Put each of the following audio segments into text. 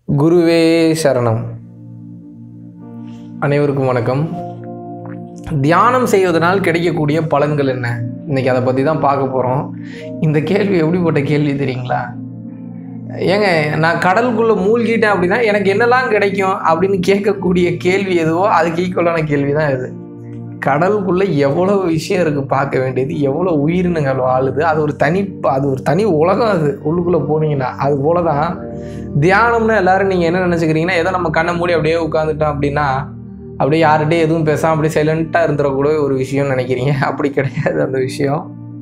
குருவே சரணம் அனைவருக்கும் வணக்கம் தியானம் செய்வதனால் கிடைக்கக்கூடிய பலன்கள் என்ன இன்னைக்கு அதை பற்றி தான் பார்க்க போகிறோம் இந்த கேள்வி எப்படிப்பட்ட கேள்வி தெரியுங்களா ஏங்க நான் கடலுக்குள்ளே மூழ்கிட்டேன் அப்படின்னா எனக்கு என்னெல்லாம் கிடைக்கும் அப்படின்னு கேட்கக்கூடிய கேள்வி எதுவோ அதுக்கு ஈக்குவலான கேள்வி தான் இது கடலுக்குள்ளே எவ்வளோ விஷயம் இருக்குது பார்க்க வேண்டியது எவ்வளோ உயிரினங்கள் வாழுது அது ஒரு தனி அது ஒரு தனி உலகம் அது உள்ளுக்குள்ளே போனீங்கன்னா அது போல தான் தியானம்னு எல்லாரும் நீங்கள் என்ன நினச்சிக்கிறீங்கன்னா ஏதோ நம்ம கண்ணை மூடி அப்படியே உட்காந்துட்டோம் அப்படின்னா அப்படியே யார்கிட்டயும் எதுவும் பேசாமல் அப்படியே சைலண்ட்டாக இருந்துடக்கூட ஒரு விஷயம்னு நினைக்கிறீங்க அப்படி கிடையாது அந்த விஷயம்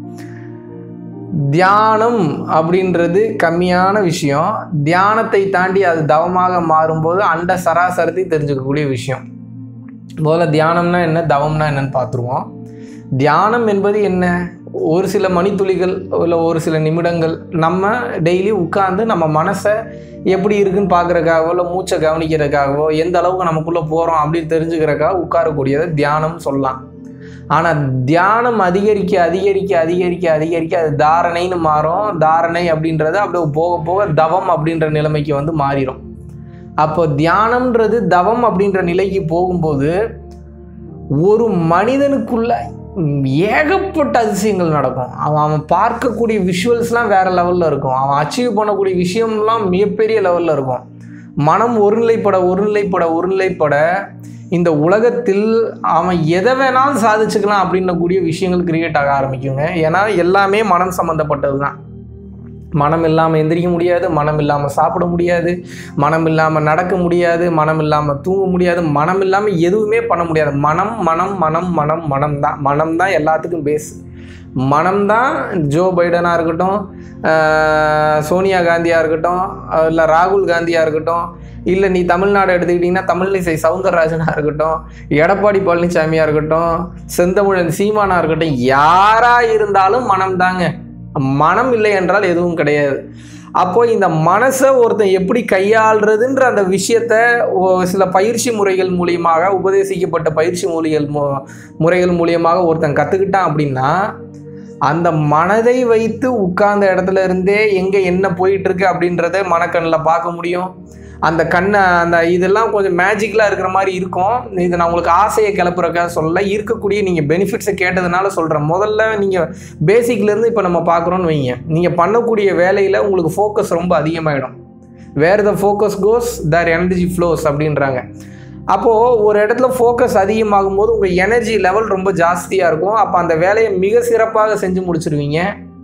தியானம் அப்படின்றது கம்மியான விஷயம் தியானத்தை தாண்டி அது தவமாக மாறும்போது அண்ட சராசரத்தை தெரிஞ்சுக்கக்கூடிய விஷயம் முதல்ல தியானம்னா என்ன தவம்னா என்னன்னு பார்த்துருவோம் தியானம் என்பது என்ன ஒரு சில மணித்துளிகள் இல்லை ஒரு சில நிமிடங்கள் நம்ம டெய்லி உட்கார்ந்து நம்ம மனசை எப்படி இருக்குன்னு பார்க்குறக்காகவோ இல்லை மூச்சை கவனிக்கிறதுக்காகவோ எந்த அளவுக்கு நமக்குள்ளே போகிறோம் அப்படின்னு தெரிஞ்சுக்கிறக்காக உட்காரக்கூடியதை தியானம் சொல்லலாம் ஆனால் தியானம் அதிகரிக்க அதிகரிக்க அதிகரிக்க அதிகரிக்க அது தாரணைன்னு மாறும் தாரணை அப்படின்றது அப்படியே போக போக தவம் அப்படின்ற நிலைமைக்கு வந்து மாறிடும் அப்போ தியானம்ன்றது தவம் அப்படின்ற நிலைக்கு போகும்போது ஒரு மனிதனுக்குள்ள ஏகப்பட்ட அதிசயங்கள் நடக்கும் அவன் அவன் பார்க்கக்கூடிய விஷுவல்ஸ்லாம் வேற லெவலில் இருக்கும் அவன் அச்சீவ் பண்ணக்கூடிய விஷயம்லாம் மிகப்பெரிய லெவலில் இருக்கும் மனம் ஒருநிலைப்பட ஒருநிலைப்பட ஒருநிலைப்பட இந்த உலகத்தில் அவன் எதை வேணாலும் சாதிச்சுக்கலாம் அப்படின்னக்கூடிய விஷயங்கள் கிரியேட் ஆக ஆரம்பிக்குங்க ஏன்னா எல்லாமே மனம் சம்மந்தப்பட்டது தான் மனம் இல்லாமல் எந்திரிக்க முடியாது மனம் இல்லாமல் சாப்பிட முடியாது மனம் இல்லாமல் நடக்க முடியாது மனம் இல்லாமல் தூங்க முடியாது மனம் இல்லாமல் எதுவுமே பண்ண முடியாது மனம் மனம் மனம் மனம் மனம் தான் மனம் தான் எல்லாத்துக்கும் பேஸ் மனம் தான் ஜோ பைடனாக இருக்கட்டும் ஆஹ் சோனியா காந்தியாக இருக்கட்டும் இல்லை ராகுல் காந்தியாக இருக்கட்டும் இல்லை நீ தமிழ்நாடு எடுத்துக்கிட்டிங்கன்னா தமிழிசை சவுந்தரராஜனாக இருக்கட்டும் எடப்பாடி பழனிசாமியாக இருக்கட்டும் செந்தமிழன் சீமானாக இருக்கட்டும் யாராக இருந்தாலும் மனம் தாங்க மனம் இல்லை என்றால் எதுவும் கிடையாது அப்போ இந்த மனசை ஒருத்தன் எப்படி கையாளுறதுன்ற அந்த விஷயத்த ஒ- சில பயிற்சி முறைகள் மூலியமாக உபதேசிக்கப்பட்ட பயிற்சி மொழிகள் மு முறைகள் மூலியமாக ஒருத்தன் கற்றுக்கிட்டான் அப்படின்னா அந்த மனதை வைத்து உட்கார்ந்த இடத்துல இருந்தே எங்கே என்ன போயிட்டு இருக்கு அப்படின்றத மனக்கண்ணில் பார்க்க முடியும் அந்த கண்ணை அந்த இதெல்லாம் கொஞ்சம் மேஜிக்கலாக இருக்கிற மாதிரி இருக்கும் இது நான் உங்களுக்கு ஆசையை கிளப்புறக்காக சொல்லல இருக்கக்கூடிய நீங்கள் பெனிஃபிட்ஸை கேட்டதுனால சொல்கிறேன் முதல்ல நீங்கள் பேசிக்லேருந்து இப்போ நம்ம பார்க்குறோன்னு வைங்க நீங்கள் பண்ணக்கூடிய வேலையில் உங்களுக்கு ஃபோக்கஸ் ரொம்ப அதிகமாகிடும் where the focus goes there energy flows அப்படின்றாங்க அப்போது ஒரு இடத்துல ஃபோக்கஸ் அதிகமாகும் போது உங்கள் எனர்ஜி லெவல் ரொம்ப ஜாஸ்தியாக இருக்கும் அப்போ அந்த வேலையை மிக சிறப்பாக செஞ்சு முடிச்சிருவீங்க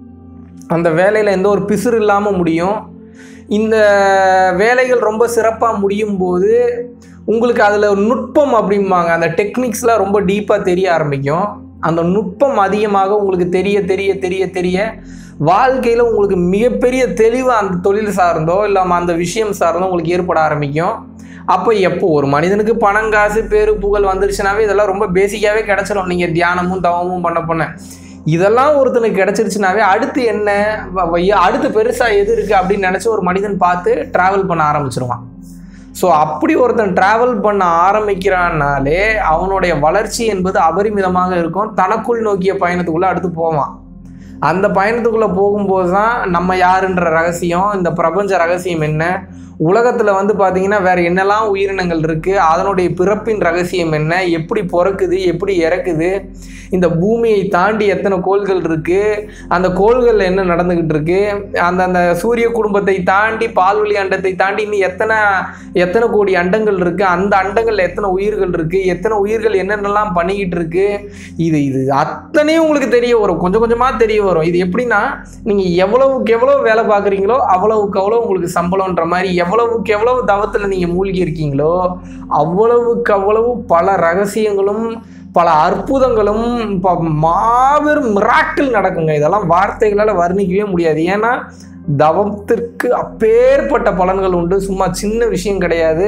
அந்த வேலையில் எந்த ஒரு பிசுறு இல்லாமல் முடியும் இந்த வேலைகள் ரொம்ப சிறப்பாக முடியும் போது உங்களுக்கு அதில் நுட்பம் அப்படிம்பாங்க அந்த டெக்னிக்ஸ்லாம் ரொம்ப டீப்பாக தெரிய ஆரம்பிக்கும் அந்த நுட்பம் அதிகமாக உங்களுக்கு தெரிய தெரிய தெரிய தெரிய வாழ்க்கையில் உங்களுக்கு மிகப்பெரிய தெளிவு அந்த தொழில் சார்ந்தோ இல்லாமல் அந்த விஷயம் சார்ந்தோ உங்களுக்கு ஏற்பட ஆரம்பிக்கும் அப்போ எப்போ ஒரு மனிதனுக்கு பணம் காசு பேரு புகழ் வந்துருச்சுனாவே இதெல்லாம் ரொம்ப பேசிக்காகவே கிடச்சிடும் நீங்கள் தியானமும் தவமும் பண்ண பண்ண இதெல்லாம் ஒருத்தனுக்கு கிடச்சிருச்சுனாவே அடுத்து என்ன வ- வ- அடுத்து பெருசாக எது இருக்குது அப்படின்னு நினச்சி ஒரு மனிதன் பார்த்து ட்ராவல் பண்ண ஆரம்பிச்சிருவான் ஸோ அப்படி ஒருத்தன் ட்ராவல் பண்ண ஆரம்பிக்கிறான்னாலே அவனுடைய வளர்ச்சி என்பது அபரிமிதமாக இருக்கும் தனக்குள் நோக்கிய பயணத்துக்குள்ளே அடுத்து போவான் அந்த பயணத்துக்குள்ளே போகும்போது தான் நம்ம யாருன்ற ரகசியம் இந்த பிரபஞ்ச ரகசியம் என்ன உலகத்தில் வந்து பார்த்தீங்கன்னா வேறு என்னெல்லாம் உயிரினங்கள் இருக்குது அதனுடைய பிறப்பின் ரகசியம் என்ன எப்படி பிறக்குது எப்படி இறக்குது இந்த பூமியை தாண்டி எத்தனை கோள்கள் இருக்குது அந்த கோள்களில் என்ன நடந்துக்கிட்டு இருக்கு அந்த அந்த சூரிய குடும்பத்தை தாண்டி பால்வெளி அண்டத்தை தாண்டி இன்னும் எத்தனை எத்தனை கோடி அண்டங்கள் இருக்குது அந்த அண்டங்களில் எத்தனை உயிர்கள் இருக்குது எத்தனை உயிர்கள் என்னென்னலாம் பண்ணிக்கிட்டு இருக்கு இது இது அத்தனையும் உங்களுக்கு தெரிய வரும் கொஞ்சம் கொஞ்சமாக தெரிய வரும் இது எப்படின்னா நீங்கள் எவ்வளவுக்கு எவ்வளோ வேலை பார்க்குறீங்களோ அவ்வளவுக்கு அவ்வளோ உங்களுக்கு சம்பளம்ன்ற மாதிரி எவ்வளவுக்கு எவ்வளவு தவத்தில் நீங்கள் மூழ்கி இருக்கீங்களோ அவ்வளவுக்கு அவ்வளவு பல ரகசியங்களும் பல அற்புதங்களும் ப- மாபெரும் மிராக்கிள் நடக்குங்க இதெல்லாம் வார்த்தைகளால் வர்ணிக்கவே முடியாது ஏன்னா தவத்திற்கு அப்பேற்பட்ட பலன்கள் உண்டு சும்மா சின்ன விஷயம் கிடையாது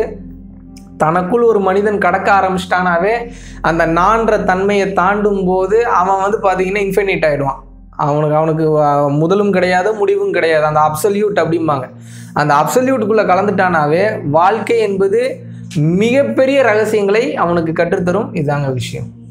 தனக்குள் ஒரு மனிதன் கடக்க ஆரம்பிச்சிட்டானாவே அந்த நான்ற தன்மையை தாண்டும் போது அவன் வந்து பார்த்தீங்கன்னா இன்ஃபினிட் ஆயிடுவான் அவனுக்கு அவனுக்கு அஹ், முதலும் கிடையாது முடிவும் கிடையாது அந்த அப்சல்யூட் அப்படிம்பாங்க அந்த அப்சல்யூட்டுக்குள்ளே கலந்துட்டானாவே வாழ்க்கை என்பது மிகப்பெரிய ரகசியங்களை அவனுக்கு கற்றுத்தரும் இதாங்க விஷயம்